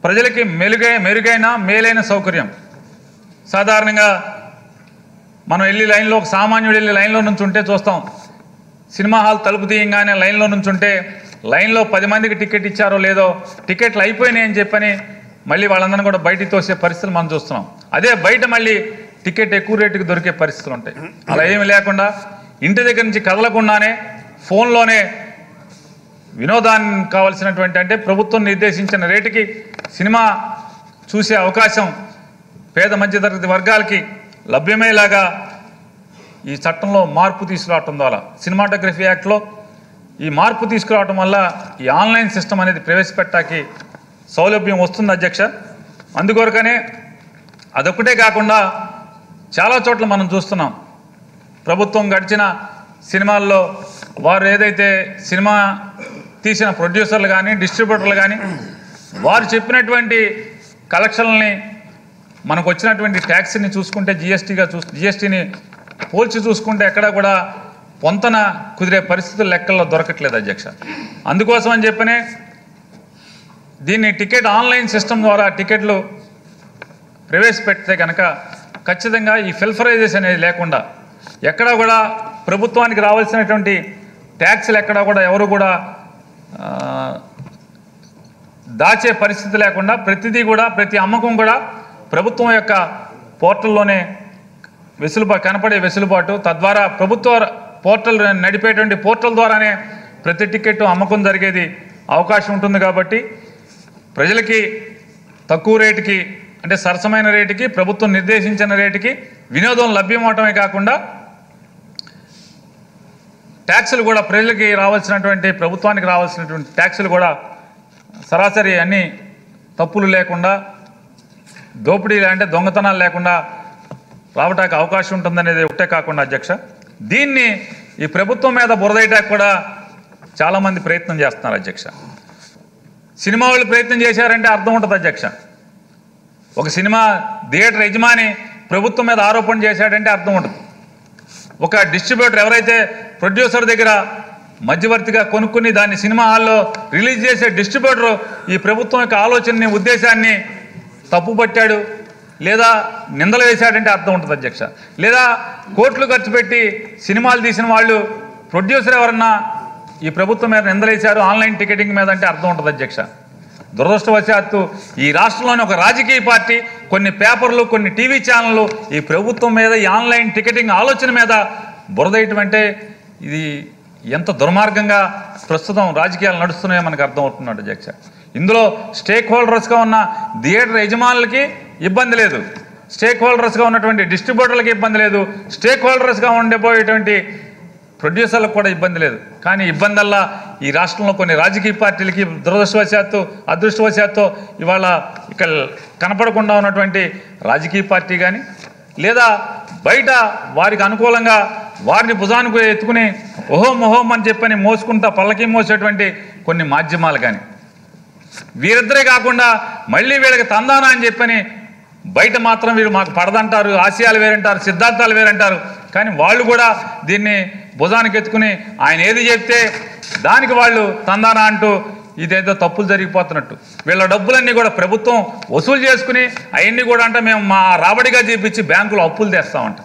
ప్రజలకి మెరుగై మెరుగైన మేలైన సౌకర్యం సాధారణంగా మనం వెళ్ళి లైన్లో ఒక సామాన్యుడు వెళ్ళి లైన్లో నుంచి ఉంటే చూస్తాం సినిమా హాల్ తలుపు తీయంగానే లైన్లో నుంచి ఉంటే లైన్లో పది మందికి టికెట్ ఇచ్చారో లేదో టికెట్లు అయిపోయినాయి అని చెప్పని మళ్ళీ వాళ్ళందరినీ కూడా బయటికి తోసే పరిస్థితులు మనం చూస్తున్నాం అదే బయట మళ్ళీ టికెట్ ఎక్కువ రేటుకి దొరికే పరిస్థితులు ఉంటాయి అలా ఏమీ లేకుండా ఇంటి దగ్గర నుంచి కదలకుండానే ఫోన్లోనే వినోదానికి కావాల్సినటువంటి అంటే ప్రభుత్వం నిర్దేశించిన రేటుకి సినిమా చూసే అవకాశం పేద మధ్యతరగతి వర్గాలకి లభ్యమయ్యేలాగా ఈ చట్టంలో మార్పు తీసుకురావటం ద్వారా సినిమాటోగ్రఫీ యాక్ట్లో ఈ మార్పు తీసుకురావటం వల్ల ఈ ఆన్లైన్ సిస్టమ్ అనేది ప్రవేశపెట్టాకి సౌలభ్యం వస్తుంది అధ్యక్ష అందుకొరకనే అదొక్కటే కాకుండా చాలా చోట్ల మనం చూస్తున్నాం ప్రభుత్వం గడిచిన సినిమాల్లో వారు ఏదైతే సినిమా తీసిన ప్రొడ్యూసర్లు కానీ డిస్ట్రిబ్యూటర్లు కానీ వారు చెప్పినటువంటి కలెక్షన్లని మనకు వచ్చినటువంటి ట్యాక్స్ని చూసుకుంటే జిఎస్టీగా చూ జిఎస్టీని పోల్చి చూసుకుంటే ఎక్కడ కూడా పొంతన కుదిరే పరిస్థితులు లెక్కల్లో దొరకట్లేదు అధ్యక్ష అందుకోసం అని చెప్పనే దీన్ని టికెట్ ఆన్లైన్ సిస్టమ్ ద్వారా టికెట్లు ప్రవేశపెడితే కనుక ఖచ్చితంగా ఈ ఫిల్ఫరైజేషన్ అనేది లేకుండా ఎక్కడ కూడా ప్రభుత్వానికి రావాల్సినటువంటి ట్యాక్స్లు ఎక్కడ కూడా ఎవరు కూడా ఆ, దాచే పరిస్థితి లేకుండా ప్రతిదీ కూడా ప్రతి అమ్మకం కూడా ప్రభుత్వం యొక్క పోర్టల్లోనే వెసులుబాటు కనపడే వెసులుబాటు తద్వారా ప్రభుత్వ పోర్టల్ నడిపేటువంటి పోర్టల్ ద్వారానే ప్రతి టికెట్ అమ్మకం జరిగేది అవకాశం ఉంటుంది కాబట్టి ప్రజలకి తక్కువ రేటుకి అంటే సరసమైన రేటుకి ప్రభుత్వం నిర్దేశించిన రేటుకి వినోదం లభ్యమవటమే కాకుండా ట్యాక్సులు కూడా ప్రజలకి రావాల్సినటువంటి ప్రభుత్వానికి రావాల్సినటువంటి ట్యాక్సులు కూడా సరాసరి అన్ని తప్పులు లేకుండా దోపిడీ అంటే దొంగతనాలు లేకుండా రావటానికి అవకాశం ఉంటుందనేది ఒకటే కాకుండా అధ్యక్ష దీన్ని ఈ ప్రభుత్వం మీద బురదేయటానికి కూడా చాలామంది ప్రయత్నం చేస్తున్నారు అధ్యక్ష సినిమా వాళ్ళు ప్రయత్నం చేశారంటే అర్థం ఉంటుంది అధ్యక్ష ఒక సినిమా థియేటర్ యజమాని ప్రభుత్వం మీద ఆరోపణ చేశాడంటే అర్థం ఉంటుంది ఒక డిస్ట్రిబ్యూటర్ ఎవరైతే ప్రొడ్యూసర్ దగ్గర మధ్యవర్తిగా కొనుక్కుని దాన్ని సినిమా హాల్లో రిలీజ్ చేసే డిస్ట్రిబ్యూటర్ ఈ ప్రభుత్వం యొక్క ఆలోచనని ఉద్దేశాన్ని తప్పుపట్టాడు లేదా నిందలు వేశాడంటే అర్థం ఉంటుంది అధ్యక్ష లేదా కోట్లు ఖర్చు పెట్టి సినిమాలు తీసిన వాళ్ళు ప్రొడ్యూసర్ ఎవరన్నా ఈ ప్రభుత్వం మీద నిందలేశారు ఆన్లైన్ టికెటింగ్ మీద అంటే అర్థం ఉంటుంది అధ్యక్ష దురదృష్టవశాత్తు ఈ రాష్ట్రంలోని ఒక రాజకీయ పార్టీ కొన్ని పేపర్లు కొన్ని టీవీ ఛానళ్ళు ఈ ప్రభుత్వం మీద ఈ ఆన్లైన్ టికెటింగ్ ఆలోచన మీద బురదేయటం అంటే ఇది ఎంత దుర్మార్గంగా ప్రస్తుతం రాజకీయాలు నడుస్తున్నాయో మనకు అర్థమవుతున్నాడు అధ్యక్ష ఇందులో స్టేక్ హోల్డర్స్గా ఉన్న థియేటర్ యజమానులకి ఇబ్బంది లేదు స్టేక్ హోల్డర్స్గా ఉన్నటువంటి డిస్ట్రిబ్యూటర్లకి ఇబ్బంది లేదు స్టేక్ హోల్డర్స్గా ఉండిపోయేటువంటి ప్రొడ్యూసర్లకు కూడా ఇబ్బంది లేదు కానీ ఇబ్బందల్లా ఈ రాష్ట్రంలో కొన్ని రాజకీయ పార్టీలకి దురదృష్టవశాత్తు అదృష్టవశాత్తు ఇవాళ ఇక్కడ కనపడకుండా ఉన్నటువంటి రాజకీయ పార్టీ కానీ లేదా బయట వారికి అనుకూలంగా వారిని భుజానికి ఎత్తుకుని ఓహోం ఓహోం అని చెప్పని మోసుకుంటా పల్లకి మోసేటువంటి కొన్ని మాధ్యమాలు కానీ వీరిద్దరే కాకుండా మళ్ళీ వీళ్ళకి తందానా అని చెప్పని బయట మాత్రం వీళ్ళు మాకు పడదంటారు ఆశయాలు వేరంటారు సిద్ధాంతాలు వేరంటారు కానీ వాళ్ళు కూడా దీన్ని భుజానికి ఎత్తుకుని ఆయన ఏది చెప్తే దానికి వాళ్ళు తందానా అంటూ ఇదేదో తప్పులు జరిగిపోతున్నట్టు వీళ్ళ డబ్బులన్నీ కూడా ప్రభుత్వం వసూలు చేసుకుని అవన్నీ కూడా అంటే మేము మా రాబడిగా చేపించి బ్యాంకులో అప్పులు తెస్తామంట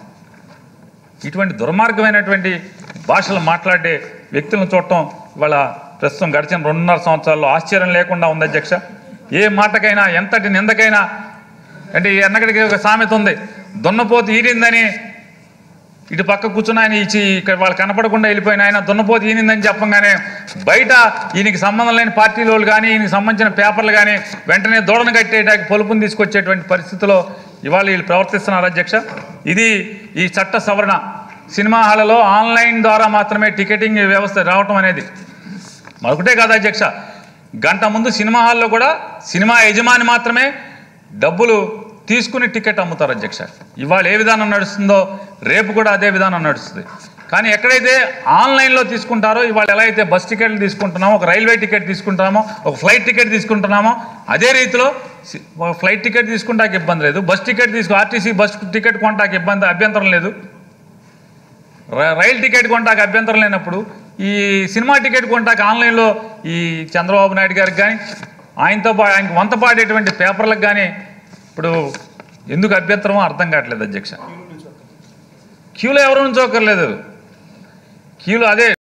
ఇటువంటి దుర్మార్గమైనటువంటి భాషలు మాట్లాడే వ్యక్తులను చూడటం ఇవాళ ప్రస్తుతం గడిచిన రెండున్నర సంవత్సరాల్లో ఆశ్చర్యం లేకుండా ఉంది అధ్యక్ష ఏ మాటకైనా ఎంతటి నిందకైనా అంటే ఎన్నకడికి ఒక సామెత ఉంది దున్నపోతు ఈరిందని ఇటు పక్క కూర్చున్న ఆయన ఇచ్చి ఇక్కడ వాళ్ళు కనపడకుండా వెళ్ళిపోయిన ఆయన దున్నపోతు ఈనిందని చెప్పంగానే బయట ఈయనకి సంబంధం లేని పార్టీల వాళ్ళు కానీ ఈయనకి సంబంధించిన పేపర్లు కానీ వెంటనే దూడను కట్టేయడానికి పొలుపుని తీసుకొచ్చేటువంటి పరిస్థితిలో ఇవాళ వీళ్ళు ప్రవర్తిస్తున్నారు అధ్యక్ష ఇది ఈ చట్ట సవరణ సినిమా హాలలో ఆన్లైన్ ద్వారా మాత్రమే టికెటింగ్ వ్యవస్థ రావటం అనేది మరొకటే కాదు అధ్యక్ష గంట ముందు సినిమా హాల్లో కూడా సినిమా యజమాని మాత్రమే డబ్బులు తీసుకుని టికెట్ అమ్ముతారు అధ్యక్ష ఇవాళ ఏ విధానం నడుస్తుందో రేపు కూడా అదే విధానం నడుస్తుంది కానీ ఎక్కడైతే ఆన్లైన్లో తీసుకుంటారో ఇవాళ ఎలా అయితే బస్ టికెట్లు తీసుకుంటున్నామో ఒక రైల్వే టికెట్ తీసుకుంటున్నామో ఒక ఫ్లైట్ టికెట్ తీసుకుంటున్నామో అదే రీతిలో సి- ఒక ఫ్లైట్ టికెట్ తీసుకుంటాకి ఇబ్బంది లేదు బస్ టికెట్ తీసుకు ఆర్టీసీ బస్ టికెట్ కొంటాకి ఇబ్బంది అభ్యంతరం లేదు ర- రైలు టికెట్ కొంటాక అభ్యంతరం లేనప్పుడు ఈ సినిమా టికెట్ కొంటాక ఆన్లైన్లో ఈ చంద్రబాబు నాయుడు గారికి కానీ ఆయనతో పా ఆయనకి వంత పాడేటువంటి పేపర్లకు కానీ ఇప్పుడు ఎందుకు అభ్యంతరమో అర్థం కావట్లేదు అధ్యక్ష క్యూలో ఎవరు నుంచోకర్లేదు క్యూలో అదే